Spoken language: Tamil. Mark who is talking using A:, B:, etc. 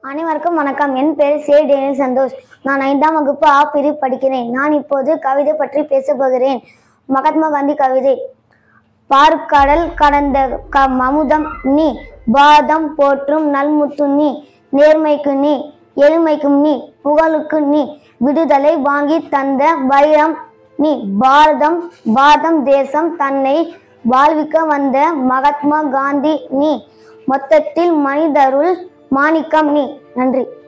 A: அனைவருக்கும் வணக்கம் என் பெயர் சே டேனி சந்தோஷ் நான் ஐந்தாம் வகுப்பு ஆ பிரிவு படிக்கிறேன் நான் இப்போது கவிதை பற்றி பேசப் போகிறேன் மகாத்மா காந்தி கவிதை பார்க்கடல் கடந்த க அமுதம் நீ பாதம் போற்றும் நல்முத்து நீ நேர்மைக்கு நீ எளிமைக்கும் நீ புகழுக்கு நீ விடுதலை வாங்கி தந்த வைரம் நீ பாரதம் பாரதம் தேசம் தன்னை வாழ்விக்க வந்த மகாத்மா காந்தி நீ மொத்தத்தில் மனிதருள் மாணிக்கம் நீ நன்றி